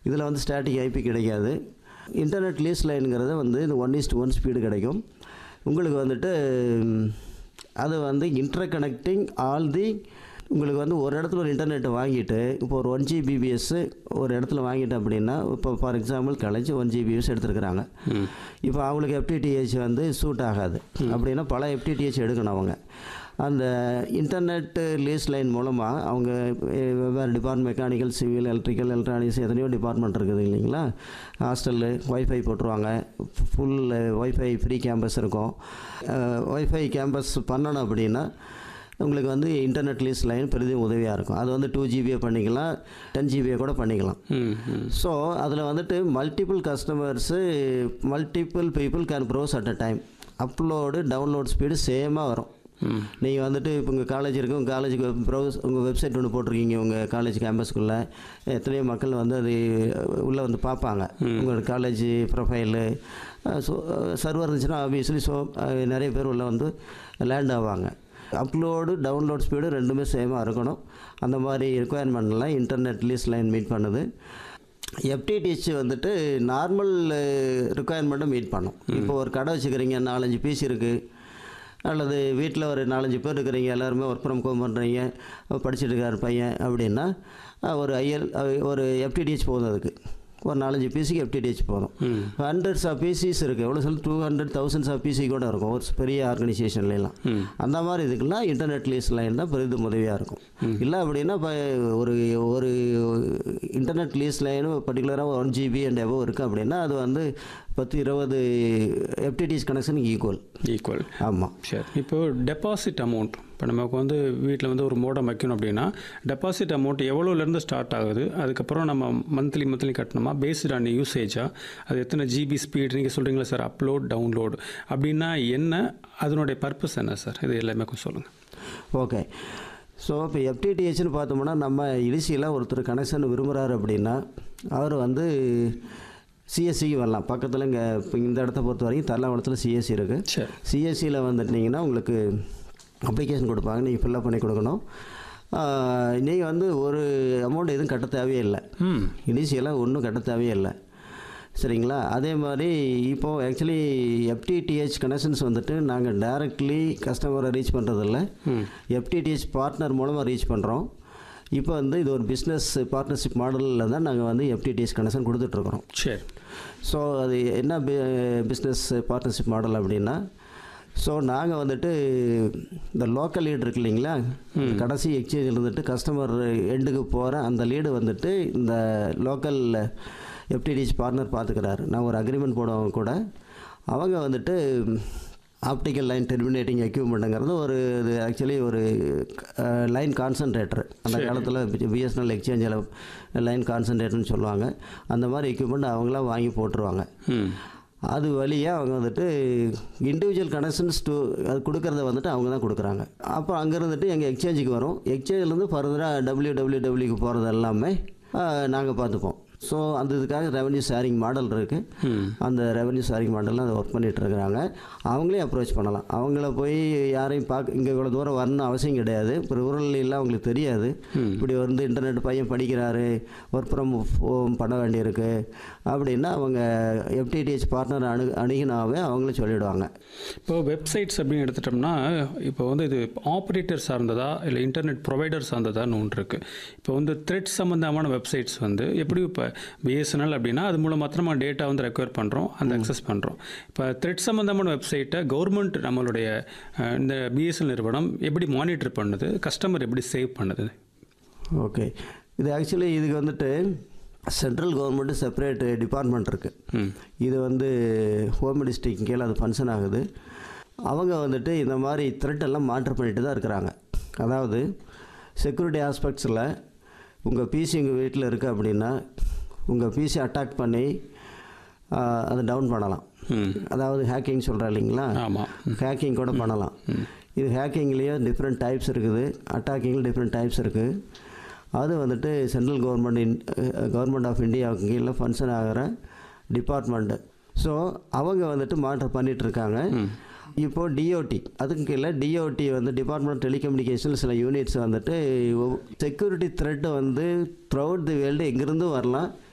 இதில் வந்து static IP கிடைக்காது இன்டர்நெட் லீஸ் லைனுங்கிறது வந்து இந்த ஒன் இஸ்ட் ஒன் ஸ்பீடு கிடைக்கும் உங்களுக்கு வந்துட்டு ம், அது வந்து இன்டர் கனெக்டிங் ஆல் தி உங்களுக்கு வந்து ஒரு இடத்துல ஒரு இன்டர்நெட்டை வாங்கிட்டு இப்போ ஒரு ஒன் ஜிபிபிஎஸ் ஒரு இடத்துல வாங்கிட்டேன் அப்படின்னா இப்போ ஃபார் எக்ஸாம்பிள் கலைச்சி ஒன் ஜிபிஎஸ் எடுத்துருக்குறாங்க இப்போ அவங்களுக்கு எஃப்டிடிஹெச் வந்து சூட் ஆகாது அப்படின்னா பல எஃப்டிடிஹெச் எடுக்கணும் அவங்க அந்த இன்டர்நெட் லீஸ் லைன் மூலமாக அவங்க அஹ், வெவ்வேறு department mechanical civil electrical electronics எத்தனையோ டிபார்ட்மெண்ட் இருக்குது இல்லைங்களா ஹாஸ்டல்லு ஒய்ஃபை போட்டுருவாங்க ஃபுல் ஒய்ஃபை ஃப்ரீ கேம்பஸ் இருக்கும் ஒய்ஃபை கேம்பஸ் பண்ணணும் அப்படின்னா உங்களுக்கு வந்து இன்டர்நெட் லீஸ் லைன் பெரிதும் உதவியாக இருக்கும் அது வந்து டூ ஜிபியை பண்ணிக்கலாம் டென் ஜிபியை கூட பண்ணிக்கலாம் ம் ம் ஸோ அதில் வந்துட்டு மல்டிபிள் கஸ்டமர்ஸு multiple people can browse at a time upload download speed சேமாக வரும் ம் நீங்கள் வந்துட்டு இப்போ உங்கள் காலேஜ் இருக்கு உங்கள் காலேஜுக்கு ப்ரௌஸ் உங்கள் வெப்சைட் ஒன்று போட்டிருக்கீங்க உங்கள் காலேஜ் கேம்பஸ்க்குள்ளே எத்தனையோ மக்கள் வந்து அது உள்ளே வந்து பார்ப்பாங்க உங்களோட காலேஜ் ப்ரொஃபைலு ஸோ சர்வர் இருந்துச்சுன்னா ஆப்வியஸ்லி ஸோ நிறைய பேர் உள்ளே வந்து லேண்ட் ஆவாங்க அப்லோடு டவுன்லோட் ஸ்பீடு ரெண்டுமே சேமாக இருக்கணும் அந்த மாதிரி ரெக்குவயர்மெண்ட்லாம் இன்டர்நெட் லீஸ் லைன் மீட் பண்ணுது எஃப்டிடிஹெச் வந்துட்டு நார்மல் ரிக்குவயர்மெண்ட்டை மீட் பண்ணும் இப்போ ஒரு கடை வச்சுக்கிறீங்க நாலஞ்சு பீஸ் இருக்குது அல்லது வீட்டில் ஒரு நாலஞ்சு பேர் இருக்கிறீங்க எல்லாருமே ஒர்க் ஃப்ரம் ஹோம் பண்ணுறீங்க படிச்சுட்டு இருக்கார் பையன் அப்படின்னா அஹ், ஒரு ஐஎல் ஒரு எஃப்டிடிஹெச் போதும் அதுக்கு ஒரு நாலஞ்சு பிசிக்கு எஃப்டிடிஹெச் போதும் ஹண்ட்ரட்ஸ் ஆஃப் பிசிஸ் இருக்குது எவ்வளோ சொல்ல two hundred thousands of PC கூட இருக்கும் ஒரு பெரிய ஆர்கனைசேஷன்லாம் அந்த மாதிரி இதுக்கெல்லாம் இன்டர்நெட் லீஸ் லைன் தான் பெரிதும் உதவியாக இருக்கும் இல்லை அப்படின்னா இப்போ ஒரு ஒரு இன்டர்நெட் லீஸ் லைனு பர்டிகுலராக ஒன் ஜிபி அண்ட் எபோ இருக்குது அப்படின்னா அது வந்து பத்து இருபது எஃப்டிடிஎஸ் கனெக்ஷனுக்கு ஈக்குவல் ஈக்குவல் ஆமாம் சரி இப்போ டெபாசிட் அமௌண்ட் இப்போ நமக்கு வந்து வீட்டில் வந்து ஒரு மோடம் வைக்கணும் அப்படின்னா டெபாசிட் அமௌண்ட் எவ்வளோலேருந்து ஸ்டார்ட் ஆகுது அதுக்கப்புறம் நம்ம மந்த்லி மந்த்லி கட்டணுமா பேஸ்ட் ஆன் யூசேஜா அது எத்தனை ஜிபி ஸ்பீட் நீங்கள் சொல்கிறீங்களா சார் அப்லோட் டவுன்லோட் அப்படின்னா என்ன அதனுடைய பர்பஸ் என்ன சார் இது எல்லாமே கொஞ்சம் சொல்லுங்கள் ஓகே ஸோ இப்போ எஃப்டிடிஹெச்னு பார்த்தோம்னா நம்ம இடிசியில் ஒருத்தர் கனெக்ஷன் விரும்புகிறாரு அப்படின்னா அவர் வந்து சிஎஸ்சிக்கு வரலாம் பக்கத்தில் இங்கே இப்போ இந்த இடத்த பொறுத்த வரைக்கும் தரலாவளத்தில் சிஎஸ்சி இருக்குது சரி சிஎஸ்சியில் வந்துட்டீங்கன்னா உங்களுக்கு அப்ளிகேஷன் கொடுப்பாங்க நீங்கள் ஃபில்லப் பண்ணி கொடுக்கணும் நீங்கள் வந்து ஒரு அமௌண்ட் எதுவும் கட்ட தேவையே இல்லை ம் இனிஷியலாக ஒன்றும் கட்ட தேவையே இல்லை சரிங்களா அதே மாதிரி இப்போது ஆக்சுவலி எஃப்டிடிஹெச் கனெக்ஷன்ஸ் வந்துட்டு நாங்கள் டைரக்ட்லி கஸ்டமரை ரீச் பண்ணுறதில்ல எஃப்டிடிஹெச் பார்ட்னர் மூலமாக ரீச் பண்ணுறோம் இப்போ வந்து இது ஒரு பிஸ்னஸ் பார்ட்னர்ஷிப் மாடலில் தான் நாங்கள் வந்து எஃப்டிடிஹெச் கனெக்ஷன் கொடுத்துட்ருக்குறோம் சரி ஸோ அது என்ன பிஸ்னஸ் பார்ட்னர்ஷிப் மாடல் அப்படின்னா ஸோ நாங்கள் வந்துட்டு இந்த லோக்கல் லீடு இருக்கு இல்லைங்களா கடைசி எக்ஸ்சேஞ்சில் இருந்துட்டு கஸ்டமர் எண்டுக்கு போகிற அந்த லீடு வந்துட்டு இந்த லோக்கல் எஃப்டிடிஹெச் பார்ட்னர் பார்த்துக்கிறாரு நான் ஒரு அக்ரிமெண்ட் போடுறவங்க கூட அவங்க வந்துட்டு ஆப்டிக்கல் லைன் டெர்மினேட்டிங் எக்யூப்மெண்ட்டுங்கிறது ஒரு இது ஆக்சுவலி ஒரு லைன் கான்சன்ட்ரேட்டர் அந்த காலத்தில் பிஎஸ்என்எல் எக்ஸ்சேஞ்சில் லைன் கான்சன்ட்ரேட்டர்னு சொல்லுவாங்க அந்த மாதிரி எக்யூப்மெண்ட் அவங்களாம் வாங்கி போட்டுருவாங்க ம் அது வழியாக அவங்க வந்துட்டு இண்டிவிஜுவல் கனெக்ஷன்ஸ் டு அது கொடுக்குறத வந்துட்டு அவங்க தான் கொடுக்குறாங்க அப்போ அங்கே இருந்துட்டு எங்கள் எக்ஸ்சேஞ்சுக்கு வரும் எக்ஸ்சேஞ்சிலேருந்து ஃபர்தராக டபிள்யூ டபிள்யூ டபிள்யூக்கு போகிறது எல்லாமே நாங்கள் பார்த்துப்போம் ஸோ அந்த இதுக்காக ரெவன்யூ ஷேரிங் மாடல் இருக்குது அந்த ரெவன்யூ ஷேரிங் மாடலில் அதை ஒர்க் பண்ணிட்டு இருக்கிறாங்க அவங்களே அப்ரோச் பண்ணலாம் அவங்கள போய் யாரையும் பார்க்க இங்கே இவ்வளோ தூரம் வரணும் அவசியம் கிடையாது இப்போ ரூரல்லாம் அவங்களுக்கு தெரியாது இப்படி வந்து இன்டர்நெட் பையன் படிக்கிறாரு ஒர்க் ஃப்ரம் ஹோம் பண்ண வேண்டியிருக்கு அப்படின்னா அவங்க எஃப்டிடிஹெச் பார்ட்னர் அணு அணுகினாவே அவங்களே சொல்லிடுவாங்க இப்போ வெப்சைட்ஸ் அப்படின்னு எடுத்துட்டோம்னா இப்போ வந்து இது ஆப்ரேட்டர் சார்ந்ததா இல்லை இன்டர்நெட் ப்ரொவைடர் சார்ந்ததான்னு ஒன்று இருக்குது இப்போ வந்து த்ரெட் சம்மந்தமான வெப்சைட்ஸ் வந்து எப்படி இப்போ பிஎஸ்என்எல் அப்படின்னா அது மூலம் மாத்திரமா டேட்டா வந்து ரெக்வயர் பண்ணுறோம் அந்த அக்சஸ் பண்ணுறோம் இப்போ த்ரெட் சம்மந்தமான வெப்சைட்டை கவர்மெண்ட் நம்மளுடைய அஹ், இந்த பிஎஸ்என்எல் நிறுவனம் எப்படி மானிட்டர் பண்ணுது கஸ்டமர் எப்படி சேவ் பண்ணுது ஓகே இது ஆக்சுவலி இதுக்கு வந்துட்டு சென்ட்ரல் கவர்மெண்ட்டு செப்பரேட் டிபார்ட்மெண்ட் இருக்குது ம் இது வந்து ஹோம் மினிஸ்ட்ரிக்கு கீழே அது ஃபங்க்ஷன் ஆகுது அவங்க வந்துட்டு இந்த மாதிரி threat எல்லாம் மாற்றம் பண்ணிட்டு தான் இருக்கிறாங்க அதாவது செக்யூரிட்டி ஆஸ்பெக்ட்ஸில் உங்கள் பிசி உங்கள் வீட்டில் இருக்குது அப்படின்னா உங்கள் பிசி அட்டாக் பண்ணி ஆஹ், அதை டவுன் பண்ணலாம் ம் அதாவது ஹேக்கிங் சொல்கிறா இல்லைங்களா ஆமாம் ஹேக்கிங் கூட பண்ணலாம் இது ஹேக்கிங்லேயே டிஃப்ரெண்ட் டைப்ஸ் இருக்குது அட்டாக்கிங்கில் டிஃப்ரெண்ட் டைப்ஸ் இருக்குது அது வந்துட்டு சென்ட்ரல் கவர்மெண்ட் கவர்மெண்ட் ஆஃப் இந்தியாவுக்கு கீழே ஃபங்க்ஷன் ஆகிற டிபார்ட்மெண்ட்டு ஸோ அவங்க வந்துட்டு மாற்றம் பண்ணிட்டு இருக்காங்க இப்போ டிஓடி அதுக்கு கீழே டிஓடி வந்து டிபார்ட்மெண்ட் டெலிகம்யூனிகேஷன் சில யூனிட்ஸ் வந்துட்டு செக்யூரிட்டி த்ரெட்டை வந்து த்ரூ அவுட் தி வேர்ல்டு எங்கேருந்தும் வரலாம்